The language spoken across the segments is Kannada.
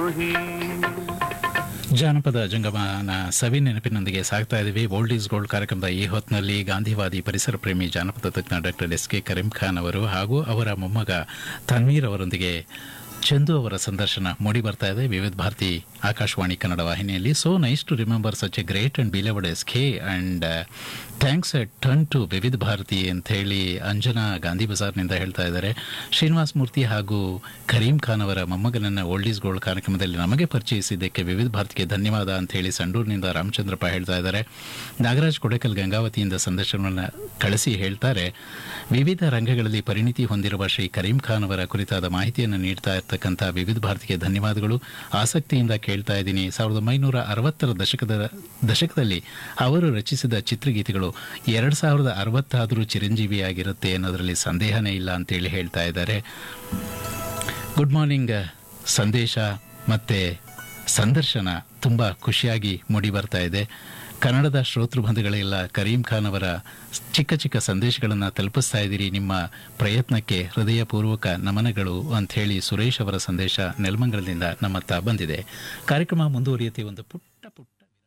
ಮೋಹಿ ಜಾನಪದ ಜಂಗಮನ ಸವಿ ನೆನಪಿನೊಂದಿಗೆ ಸಾಗ್ತಾ ಇದ್ದೀವಿ ಓಲ್ಡ್ ಈಸ್ ಗೋಲ್ಡ್ ಕಾರ್ಯಕ್ರಮದ ಈ ಹೊತ್ತಿನಲ್ಲಿ ಗಾಂಧಿವಾದಿ ಪರಿಸರ ಪ್ರೇಮಿ ಜಾನಪದ ತಜ್ಞ doctor S K Kareem Khan ಅವರು ಹಾಗೂ ಅವರ ಮೊಮ್ಮಗ ತನ್ವೀರ್ ಅವರೊಂದಿಗೆ ಚಂದು ಅವರ ಸಂದರ್ಶನ ಮೂಡಿ ಬರ್ತಾ ಇದೆ ವಿವಿಧ ಭಾರತಿ ಆಕಾಶವಾಣಿ ಕನ್ನಡ ವಾಹಿನಿಯಲ್ಲಿ so nice to remember such a great and beloved S K and thanks a turn to Vividh Bharati ಅಂತ ಹೇಳಿ ಅಂಜನಾ ಗಾಂಧಿ ಬಜಾರ್ನಿಂದ ಹೇಳ್ತಾ ಇದ್ದಾರೆ ಶ್ರೀನಿವಾಸ್ ಮೂರ್ತಿ ಹಾಗೂ ಕರೀಂ ಖಾನ್ ಅವರ ಮೊಮ್ಮಗನನ್ನ ಓಲ್ಡ್ ಈಸ್ ಗೋಲ್ಡ್ ಕಾರ್ಯಕ್ರಮದಲ್ಲಿ ನಮಗೆ ಪರಿಚಯಿಸಿದ್ದಕ್ಕೆ ವಿವಿಧ ಭಾರತಿಗೆ ಧನ್ಯವಾದ ಅಂತ ಹೇಳಿ ಸಂಡೂರಿನಿಂದ ರಾಮಚಂದ್ರಪ್ಪ ಹೇಳ್ತಾ ಇದ್ದಾರೆ ನಾಗರಾಜ್ ಕೊಡೆಕಲ್ ಗಂಗಾವತಿಯಿಂದ ಸಂದರ್ಶನವನ್ನು ಕಳಿಸಿ ಹೇಳ್ತಾರೆ ವಿವಿಧ ರಂಗಗಳಲ್ಲಿ ಪರಿಣಿತಿ ಹೊಂದಿರುವ ಶ್ರೀ ಕರೀಂ ಖಾನ್ ಅವರ ಕುರಿತಾದ ಮಾಹಿತಿಯನ್ನು ನೀಡ್ತಾ ಇರ್ತಕ್ಕಂಥ ವಿವಿಧ ಭಾರತಿಗೆ ಧನ್ಯವಾದಗಳು ಆಸಕ್ತಿಯಿಂದ ಕೇಳ್ತಾ ಇದ್ದೀನಿ ಸಾವಿರದ ಒಂಬೈನೂರ ಅರವತ್ತರ ದಶಕದ ದಶಕದಲ್ಲಿ ಅವರು ರಚಿಸಿದ ಚಿತ್ರಗೀತೆಗಳು ಎರಡು ಸಾವಿರದ ಅರವತ್ತಾದರೂ ಚಿರಂಜೀವಿಯಾಗಿರುತ್ತೆ ಅನ್ನೋದರಲ್ಲಿ ಸಂದೇಹನೇ ಇಲ್ಲ ಅಂತೇಳಿ ಹೇಳ್ತಾ ಇದ್ದಾರೆ ಗುಡ್ ಮಾರ್ನಿಂಗ್ ಸಂದೇಶ ಮತ್ತು ಸಂದರ್ಶನ ತುಂಬ ಖುಷಿಯಾಗಿ ಮೂಡಿ ಬರ್ತಾ ಇದೆ ಕನ್ನಡದ ಶ್ರೋತೃಬಂಧುಗಳೆಲ್ಲ ಕರೀಂ ಖಾನ್ ಅವರ ಚಿಕ್ಕ ಚಿಕ್ಕ ಸಂದೇಶಗಳನ್ನು ತಲುಪಿಸ್ತಾ ಇದ್ದೀರಿ ನಿಮ್ಮ ಪ್ರಯತ್ನಕ್ಕೆ ಹೃದಯಪೂರ್ವಕ ನಮನಗಳು ಅಂಥೇಳಿ ಸುರೇಶ್ ಅವರ ಸಂದೇಶ ನೆಲಮಂಗಲದಿಂದ ನಮ್ಮತ್ತ ಬಂದಿದೆ ಕಾರ್ಯಕ್ರಮ ಮುಂದುವರಿಯುತ್ತೆ ಒಂದು ಪುಟ್ಟ ಪುಟ್ಟ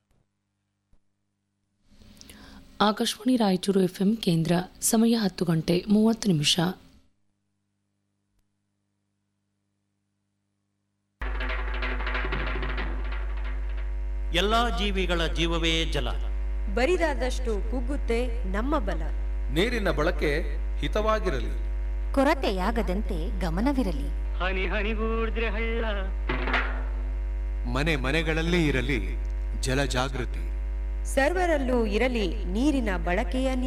ಆಕಾಶವಾಣಿ ರಾಯಚೂರು ಎಫ್ಎಂ ಕೇಂದ್ರ ಸಮಯ ಹತ್ತು ಗಂಟೆ ಮೂವತ್ತು ನಿಮಿಷ ಎಲ್ಲಾ ಜೀವಿಗಳ ಜೀವವೇ ಜಲ ಬರಿದಾದಷ್ಟು ಕುಗ್ಗುತ್ತೆ ನಮ್ಮ ಬಲ ನೀರಿನ ಬಳಕೆ ಹಿತವಾಗಿರಲಿ ಕೊರತೆಯಾಗದಂತೆ ಗಮನವಿರಲಿ ಹನಿ ಹನಿಗೂಡಿದ್ರೆ ಹಳ್ಳ ಮನೆ ಮನೆಗಳಲ್ಲೇ ಇರಲಿ ಜಲ ಜಾಗೃತಿ ಸರ್ವರಲ್ಲೂ ಇರಲಿ ನೀರಿನ ಬಳಕೆಯ